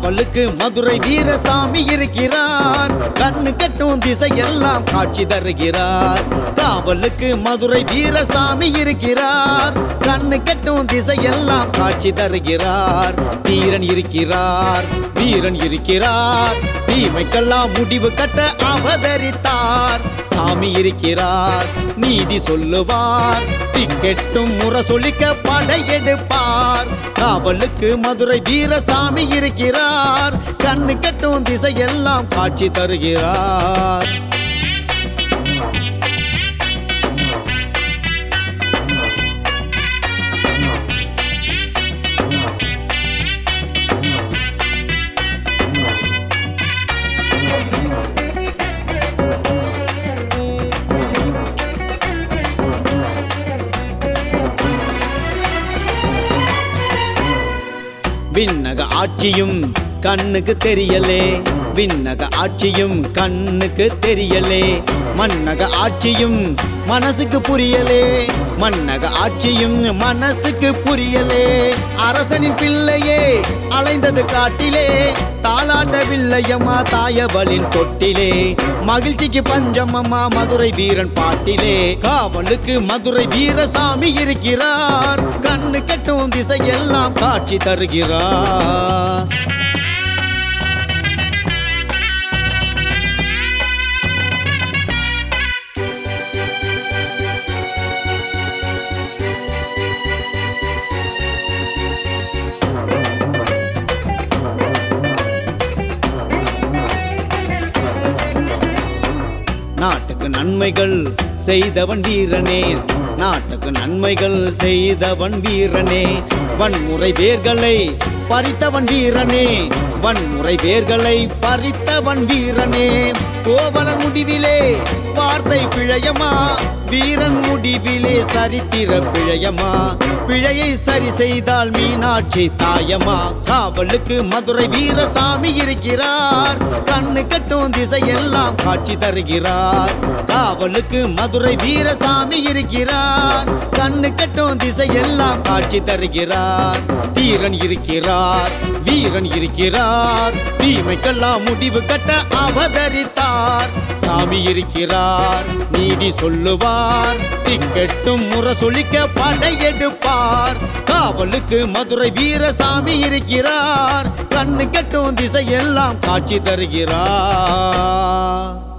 காவலுக்கு மதுரை வீரசாமி இருக்கிறார் கண்ணு கட்டும் திசையெல்லாம் காட்சி தருகிறார் காவலுக்கு மதுரை வீரசாமி இருக்கிறார் கண்ணு கட்டும் திசையெல்லாம் காட்சி தருகிறார் தீரன் இருக்கிறார் வீரன் இருக்கிறார் தீமைக்கெல்லாம் முடிவு கட்ட அவதரித்தார் சாமி இருக்கிறார் நீதி சொல்லுவார் டிக்கெட்டும் முரசொலிக்க படையெடுப்பார் காவலுக்கு மதுரை வீரசாமி இருக்கிறார் கண்ணு கட்டும் திசையெல்லாம் காட்சி தருகிறார் விண்ணக ஆட்சியும் கண்ணுக்கு தெரியலே விண்ணக ஆட்சியும் கண்ணுக்கு தெரியலே மன்னக ஆட்சியும் மனசுக்கு புரியலே மன்னக ஆட்சியும் மனசுக்கு புரியலே அரசனின் பிள்ளையே அலைந்தது காட்டிலே தாளாட்டவில்லையம்மா தாயவளின் தொட்டிலே மகிழ்ச்சிக்கு பஞ்சமம்மா மதுரை வீரன் பாட்டிலே காவலுக்கு மதுரை வீரசாமி இருக்கிறார் கண்ணு கட்டும் திசையெல்லாம் காட்சி தருகிறார் நாட்டுக்கு நன்மைகள் செய்தவன் வீரனே நாட்டுக்கு நன்மைகள் செய்தவன் வீரனே வன்முறை வேர்களை பறித்தவன் வீரனே வன்முறை வேர்களை பறித்தவன் வீரனே கோவலன் முடிவிலே வார்த்தை பிழையமா வீரன் முடிவிலே சரித்திர பிழையமா பிழையை சரி செய்தால் மீனாட்சி தாயமா காவலுக்கு மதுரை வீரசாமி இருக்கிறார் கண்ணு கட்டும் திசையெல்லாம் காட்சி தருகிறார் காவலுக்கு மதுரை வீரசாமி இருக்கிறார் கண்ணு கட்டும் திசையெல்லாம் காட்சி தருகிறார் வீரன் இருக்கிறார் வீரன் இருக்கிறார் தீமைக்கெல்லாம் முடிவு கட்ட அவதரித்தார் சாமி இருக்கிறார் நீதி சொல்லுவார் திக்கெட்டும் முரசொலிக்க படையெடுப்பார் காவலுக்கு மதுரை வீரசாமி இருக்கிறார் கண்ணு கட்டும் திசையெல்லாம் காட்சி தருகிறார்